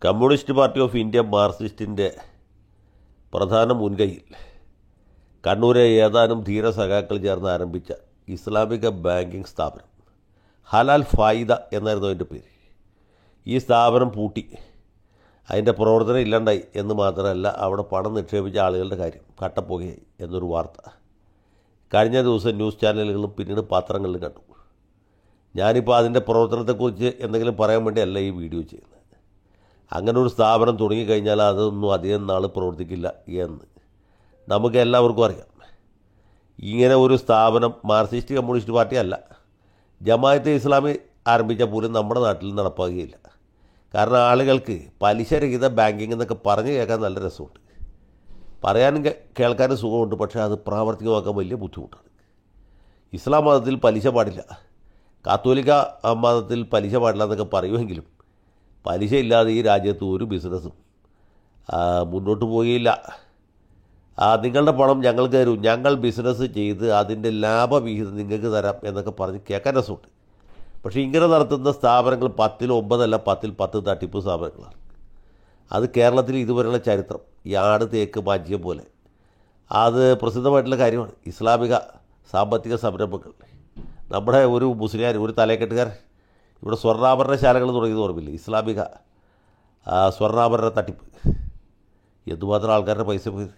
communist party of India മാർക്സിസ്റ്റിൻ്റെ പ്രധാന മുൻകൈയിൽ കണ്ണൂരെ ഏതാനും ധീര സഖാക്കൾ ചേർന്ന് ആരംഭിച്ച ഇസ്ലാമിക ബാങ്കിംഗ് സ്ഥാപനം ഹലാൽ ഫായിദ എന്നായിരുന്നു അതിൻ്റെ പേര് ഈ സ്ഥാപനം പൂട്ടി അതിൻ്റെ പ്രവർത്തനം ഇല്ലാണ്ടായി എന്ന് മാത്രമല്ല അവിടെ പണം നിക്ഷേപിച്ച ആളുകളുടെ കാര്യം കട്ടപ്പുകയായി എന്നൊരു വാർത്ത കഴിഞ്ഞ ദിവസം ന്യൂസ് ചാനലുകളും പിന്നീട് പത്രങ്ങളിലും കണ്ടു ഞാനിപ്പോൾ അതിൻ്റെ പ്രവർത്തനത്തെക്കുറിച്ച് എന്തെങ്കിലും പറയാൻ വേണ്ടിയല്ല ഈ വീഡിയോ ചെയ്യുന്നത് അങ്ങനെ ഒരു സ്ഥാപനം തുടങ്ങിക്കഴിഞ്ഞാൽ അതൊന്നും അധികം നാൾ പ്രവർത്തിക്കില്ല എന്ന് നമുക്ക് എല്ലാവർക്കും അറിയാം ഇങ്ങനെ ഒരു സ്ഥാപനം മാർക്സിസ്റ്റ് കമ്മ്യൂണിസ്റ്റ് പാർട്ടി അല്ല ജമാഅത്തെ ഇസ്ലാമി ആരംഭിച്ച പോലും നമ്മുടെ നാട്ടിൽ നടപ്പാകുകയില്ല കാരണം ആളുകൾക്ക് പലിശരഹിത ബാങ്കിങ് എന്നൊക്കെ പറഞ്ഞു കേൾക്കാൻ നല്ല രസമുണ്ട് പറയാനും കേ- കേൾക്കാനും സുഖമുണ്ട് പക്ഷേ അത് പ്രാവർത്തികമാക്കാൻ വലിയ ബുദ്ധിമുട്ടാണ് ഇസ്ലാം മതത്തിൽ പലിശ പാടില്ല കാത്തോലിക്ക മതത്തിൽ പലിശ പാടില്ല എന്നൊക്കെ പറയുമെങ്കിലും പലിശ ഇല്ലാതെ ഈ രാജ്യത്ത് ഒരു ബിസിനസ്സും ആ, മുന്നോട്ട് പോവുകയില്ല ആ, നിങ്ങളുടെ പണം ഞങ്ങൾക്ക് തരൂ ഞങ്ങൾ ബിസിനസ് ചെയ്ത് അതിൻ്റെ ലാഭവിഹിതം നിങ്ങൾക്ക് തരാം എന്നൊക്കെ പറഞ്ഞ് കേൾക്കാൻ രസമുണ്ട് പക്ഷേ ഇങ്ങനെ നടത്തുന്ന സ്ഥാപനങ്ങൾ പത്തിൽ ഒമ്പതല്ല പത്തിൽ പത്ത് തട്ടിപ്പ് സ്ഥാപനങ്ങളാണ് അത് കേരളത്തിൽ ഇതുവരെയുള്ള ചരിത്രം ഈ ആട് തേക്ക് മാറ്റിയ പോലെ അത് പ്രസിദ്ധമായിട്ടുള്ള കാര്യമാണ് ഇസ്ലാമിക സാമ്പത്തിക സംരംഭങ്ങൾ നമ്മുടെ ഒരു മുസ്ലിയാർ ഒരു തലക്കെട്ടുകാരൻ ഇവിടെ സ്വർണ്ണാഭരണ ശാലകൾ തുടങ്ങിയത് ഓർമ്മയില്ല ഇസ്ലാമിക ആ, സ്വർണ്ണാഭരണ തട്ടിപ്പ് എന്തുമാത്രം ആൾക്കാരുടെ പൈസ പോയത്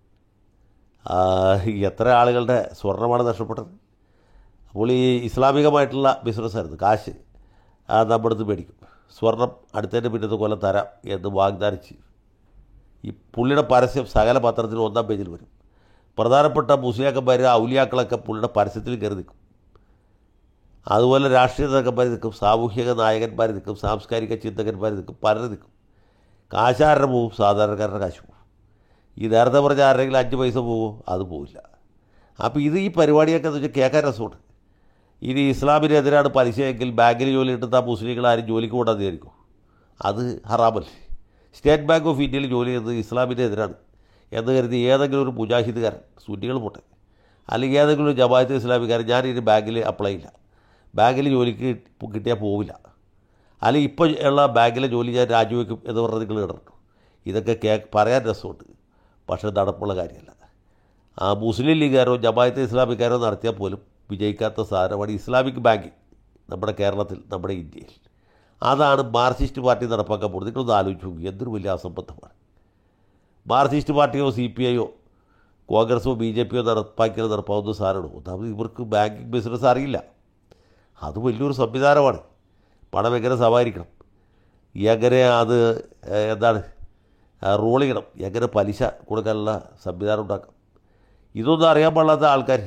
ആ, എത്ര ആളുകളുടെ സ്വർണ്ണമാണ് നഷ്ടപ്പെട്ടത് അപ്പോൾ ഈ ഇസ്ലാമികമായിട്ടുള്ള ബിസിനസ്സായിരുന്നു കാശ് ആ നമ്മുടെ അടുത്ത് മേടിക്കും സ്വർണം അടുത്തതിൻ്റെ പിന്നത്തെ കൊല്ലം തരാം എന്ന് വാഗ്ദാനിച്ച് ഈ പുള്ളിയുടെ പരസ്യം സകല പത്രത്തിലും ഒന്നാം പേജിൽ വരും പ്രധാനപ്പെട്ട മുസ്ലിയാക്കന്മാർ ഔലിയാക്കളൊക്കെ പുള്ളിയുടെ പരസ്യത്തിൽ കയറി നിൽക്കും അതുപോലെ രാഷ്ട്രീയ നേതാക്കന്മാർ നിൽക്കും സാമൂഹിക നായകന്മാർ നിൽക്കും സാംസ്കാരിക ചിന്തകന്മാർ നിൽക്കും പലരും നിൽക്കും കാശാരുടെ പോവും സാധാരണക്കാരുടെ കാശ് പോവും ഈ നേരത്തെ പറഞ്ഞ ആരെങ്കിലും അഞ്ച് പൈസ പോകുമോ അത് പോവില്ല അപ്പോൾ ഇത് ഈ പരിപാടിയൊക്കെ എന്ന് വെച്ചാൽ കേൾക്കാൻ രസമുണ്ട് ഇനി ഇസ്ലാമിനെതിരാണ് പലിശയെങ്കിൽ ബാങ്കിൽ ജോലി കിട്ടുന്ന മുസ്ലിങ്ങൾ ആരും ജോലിക്ക് കൂടാതെ വിചാരിക്കും അത് ഹറാമല്ലേ സ്റ്റേറ്റ് ബാങ്ക് ഓഫ് ഇന്ത്യയിൽ ജോലി ചെയ്യുന്നത് ഇസ്ലാമിനെതിരാണ് എന്ന് കരുതി ഏതെങ്കിലും ഒരു മുജാഹിദുകാരൻ സുന്നികൾ പോട്ടെ അല്ലെങ്കിൽ ഏതെങ്കിലും ഒരു ജമാഅത്ത് ഇസ്ലാമിക്കാരൻ ഞാൻ ഇനി ബാങ്കിൽ അപ്ലൈ ഇല്ല ബാങ്കിൽ ജോലിക്ക് കിട്ടിയാൽ പോവില്ല അല്ലെങ്കിൽ ഇപ്പോൾ ഉള്ള ബാങ്കിലെ ജോലി ഞാൻ രാജിവെക്കും എന്ന് പറഞ്ഞ് നിങ്ങൾ കിടന്നു ഇതൊക്കെ കേ പറയാൻ രസമുണ്ട് പക്ഷേ നടപ്പുള്ള കാര്യമല്ല ആ മുസ്ലിം ലീഗുകാരോ ജമാഅത്തെ ഇസ്ലാമിക്കാരോ നടത്തിയാൽ പോലും വിജയിക്കാത്ത സാധനമാണ് ഇസ്ലാമിക് ബാങ്കിങ് നമ്മുടെ കേരളത്തിൽ നമ്മുടെ ഇന്ത്യയിൽ അതാണ് മാർക്സിസ്റ്റ് പാർട്ടി നടപ്പാക്കാൻ പോകുന്നത് നിങ്ങളൊന്ന് ആലോചിച്ച് നോക്കി എന്തൊരു വലിയ അസംബന്ധമാണ് മാർക്സിസ്റ്റ് പാർട്ടിയോ സി പി ഐയോ കോൺഗ്രസോ ബി ജെ പിയോ നടപ്പാക്കിയത് നടപ്പാവുന്ന സാധനമാണ് ഒന്നാമത് ഇവർക്ക് ബാങ്കിങ് ബിസിനസ് അറിയില്ല അത് വലിയൊരു സംവിധാനമാണ് പണം എങ്ങനെ സമാഹരിക്കണം എങ്ങനെ അത് ഏഹ്, എന്താണ് ആ, റോൾ ചെയ്യണം എങ്ങനെ പലിശ കൊടുക്കാനുള്ള സംവിധാനം ഉണ്ടാക്കാം ഇതൊന്നും അറിയാൻ പാടില്ലാത്ത ആൾക്കാർ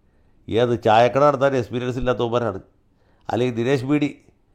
ഏത് ചായക്കട നടത്താൻ എക്സ്പീരിയൻസ് ഇല്ലാത്തവന്മാരാണ് അല്ലെങ്കിൽ ദിനേശ് ബീഡി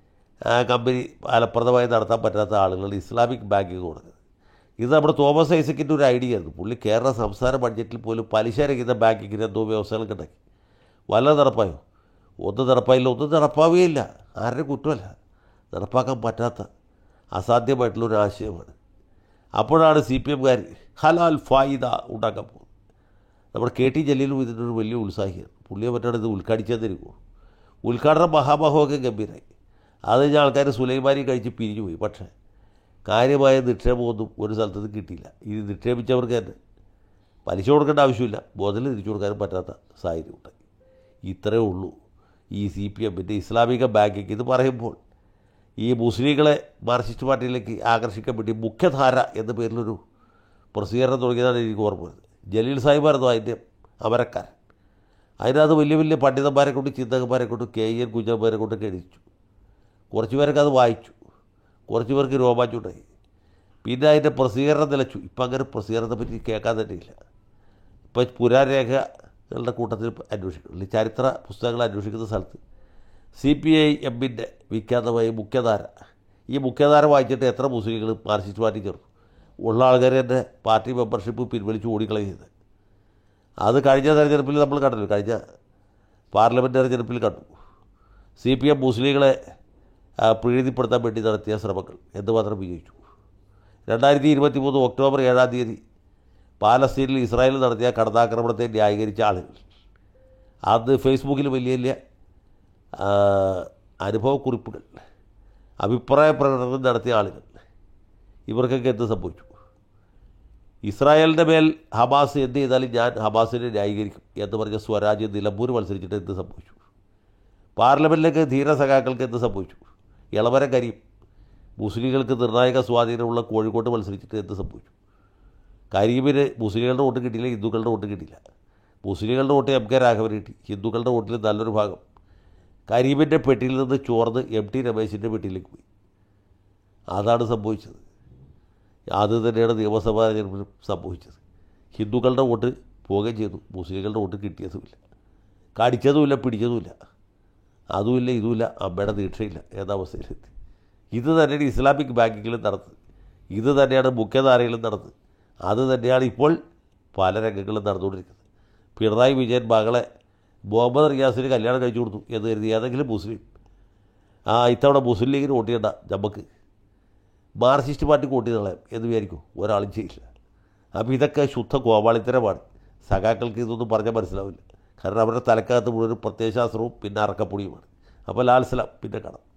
ആ, കമ്പനി ഫലപ്രദമായി നടത്താൻ പറ്റാത്ത ആളുകൾ ഇസ്ലാമിക് ബാങ്കിങ് കൊടുക്കുന്നത് ഇത് നമ്മുടെ തോമസ് ഐസക്കിൻ്റെ ഒരു ഐഡിയ ആയിരുന്നു പുള്ളി കേരള സംസ്ഥാന ബഡ്ജറ്റിൽ പോലും പലിശ രഹിത ബാങ്കിങ്ങിന് എന്തോ വ്യവസ്ഥകളൊക്കെ ഉണ്ടാക്കി വല്ല നടപ്പായോ ഒന്നും നടപ്പായില്ല ഒന്നും നടപ്പാവുകയില്ല ആരുടെ കുറ്റമല്ല നടപ്പാക്കാൻ പറ്റാത്ത അസാധ്യമായിട്ടുള്ളൊരു ആശയമാണ് അപ്പോഴാണ് സി പി എംകാർ ഹലാൽ ഫായിദ ഉണ്ടാക്കാൻ പോകുന്നത് നമ്മുടെ കെ ടി ജലീലും ഇതിനൊരു വലിയ ഉത്സാഹിയാണ് പുള്ളിയെ പറ്റാണ് ഇത് ഉദ്ഘാടിച്ചെന്നിരിക്കുമോ ഉദ്ഘാടനം മഹാമഹമൊക്കെ ഗംഭീരമായി അത് കഴിഞ്ഞ ആൾക്കാർ സുലൈമാനി കഴിച്ച് പിരിഞ്ഞു പോയി പക്ഷേ കാര്യമായ നിക്ഷേപമൊന്നും ഒരു സ്ഥലത്ത് നിന്ന് കിട്ടിയില്ല ഇത് നിക്ഷേപിച്ചവർക്ക് തന്നെ പലിശ കൊടുക്കേണ്ട ആവശ്യമില്ല മുതൽ തിരിച്ചു കൊടുക്കാനും പറ്റാത്ത സാഹചര്യം ഉണ്ടായി ഇത്രയേ ഉള്ളൂ ഈ സി പി എമ്മിൻ്റെ ഇസ്ലാമിക ബാങ്കിങ് ഇത് പറയുമ്പോൾ ഈ മുസ്ലിങ്ങളെ മാർക്സിസ്റ്റ് പാർട്ടിയിലേക്ക് ആകർഷിക്കാൻ വേണ്ടി മുഖ്യധാര എന്ന പേരിലൊരു പ്രസിദ്ധീകരണം തുടങ്ങിയതാണ് എനിക്ക് ഓർമ്മ വരുന്നത് ജലീൽ സാഹിബായിരുന്നു അതിൻ്റെ അമരക്കാരൻ അതിനകത്ത് വലിയ വലിയ പണ്ഡിതന്മാരെ കൊണ്ട് ചിന്തകന്മാരെ കൊണ്ട് കെ എൻ കുഞ്ഞന്മാരെ കൊണ്ടൊക്കെ എഴുതിച്ചു കുറച്ച് പേരൊക്കെ അത് വായിച്ചു കുറച്ച് പേർക്ക് രോമാഞ്ചുണ്ടായി പിന്നെ അതിൻ്റെ പ്രസിദ്ധീകരണം നിലച്ചു ഇപ്പം അങ്ങനെ പ്രസിദ്ധീകരണത്തെ പറ്റി കേൾക്കാൻ തന്നെ ഇല്ല ഇപ്പം പുരാരേഖകളുടെ കൂട്ടത്തിൽ അന്വേഷിക്കുന്നു ചരിത്ര പുസ്തകങ്ങൾ അന്വേഷിക്കുന്ന സ്ഥലത്ത് സി പി ഐ എമ്മിൻ്റെ വിഖ്യാതമായ മുഖ്യധാര ഈ മുഖ്യധാര വായിച്ചിട്ട് എത്ര മുസ്ലിങ്ങൾ മാർക്സിസ്റ്റ് പാർട്ടി ചേർന്നു ഉള്ള ആൾക്കാർ തന്നെ പാർട്ടി മെമ്പർഷിപ്പ് പിൻവലിച്ച് ഓടിക്കളയും ചെയ്ത് അത് കഴിഞ്ഞ തെരഞ്ഞെടുപ്പിൽ നമ്മൾ കണ്ടല്ലോ കഴിഞ്ഞ പാർലമെൻറ്റ് തെരഞ്ഞെടുപ്പിൽ കണ്ടു സി പി എം മുസ്ലിങ്ങളെ ആ, പ്രീതിപ്പെടുത്താൻ വേണ്ടി നടത്തിയ ശ്രമങ്ങൾ എന്തുമാത്രം വിജയിച്ചു രണ്ടായിരത്തി ഇരുപത്തി മൂന്ന് ഒക്ടോബർ ഏഴാം തീയതി പാലസ്തീനിൽ ഇസ്രായേൽ നടത്തിയ കടന്നാക്രമണത്തെ ന്യായീകരിച്ച ആളുകൾ അന്ന് ഫേസ്ബുക്കിൽ വലിയ വലിയ ആ, അനുഭവക്കുറിപ്പുകൾ അഭിപ്രായ പ്രകടനം നടത്തിയ ആളുകൾ ഇവർക്കൊക്കെ എന്ത് സംഭവിച്ചു ഇസ്രായേലിൻ്റെ മേൽ ഹമാസ് എന്ത് ചെയ്താലും ഞാൻ ഹമാസിനെ ന്യായീകരിക്കും എന്ന് പറഞ്ഞ സ്വരാജ് നിലമ്പൂർ മത്സരിച്ചിട്ട് എന്ത് സംഭവിച്ചു പാർലമെൻറ്റിലേക്ക് ധീര സഖാക്കൾക്ക് എന്ത് സംഭവിച്ചു ഇളവരം കരിയും മുസ്ലിങ്ങൾക്ക് നിർണായക സ്വാധീനമുള്ള കോഴിക്കോട്ട് മത്സരിച്ചിട്ട് എന്ത് സംഭവിച്ചു കരീമിന് മുസ്ലിങ്ങളുടെ വോട്ട് കിട്ടിയില്ല ഹിന്ദുക്കളുടെ വോട്ട് കിട്ടിയില്ല മുസ്ലിങ്ങളുടെ വോട്ട് എം കെ രാഘവൻ കിട്ടി ഹിന്ദുക്കളുടെ വോട്ടിൽ നല്ലൊരു ഭാഗം കരീമിൻ്റെ പെട്ടിയിൽ നിന്ന് ചോർന്ന് എം ടി രമേശിൻ്റെ പെട്ടിയിലേക്ക് പോയി അതാണ് സംഭവിച്ചത് അത് തന്നെയാണ് നിയമസഭാ തെരഞ്ഞെടുപ്പിലും സംഭവിച്ചത് ഹിന്ദുക്കളുടെ വോട്ട് പോവുകയും ചെയ്തു മുസ്ലിങ്ങളുടെ വോട്ട് കിട്ടിയതുമില്ല കടിച്ചതുമില്ല പിടിച്ചതുമില്ല അതുമില്ല ഇതുമില്ല അമ്മയുടെ ദീക്ഷയില്ല എന്ന അവസ്ഥയിലെത്തി ഇത് തന്നെയാണ് ഇസ്ലാമിക് ബാങ്കിങ്ങിലും നടന്നത് ഇത് തന്നെയാണ് മുഖ്യധാരയിലും നടന്നത് അത് തന്നെയാണ് ഇപ്പോൾ പല രംഗങ്ങളും നടന്നുകൊണ്ടിരിക്കുന്നത് പിണറായി വിജയൻ മകളെ മുഹമ്മദ് റിയാസിന് കല്യാണം കഴിച്ചു കൊടുത്തു എന്ന് കരുതി ഏതെങ്കിലും മുസ്ലിം ആ ഇത്തവണ മുസ്ലിം ലീഗിന് വോട്ട് ചെയ്യണ്ട നമുക്ക് മാർക്സിസ്റ്റ് പാർട്ടിക്ക് വോട്ട് ചെയ്തോളാം എന്ന് വിചാരിക്കും ഒരാളും ചെയ്യില്ല അപ്പോൾ ഇതൊക്കെ ശുദ്ധ കോമാളിത്തരമാണ് സഖാക്കൾക്ക് ഇതൊന്നും പറഞ്ഞാൽ മനസ്സിലാവില്ല കാരണം അവരുടെ തലക്കകത്ത് മുഴുവൻ പ്രത്യയശാസ്ത്രവും പിന്നെ അറക്കപ്പൊടിയുമാണ് അപ്പോൾ ലാൽസലാം പിന്നെ കാണാം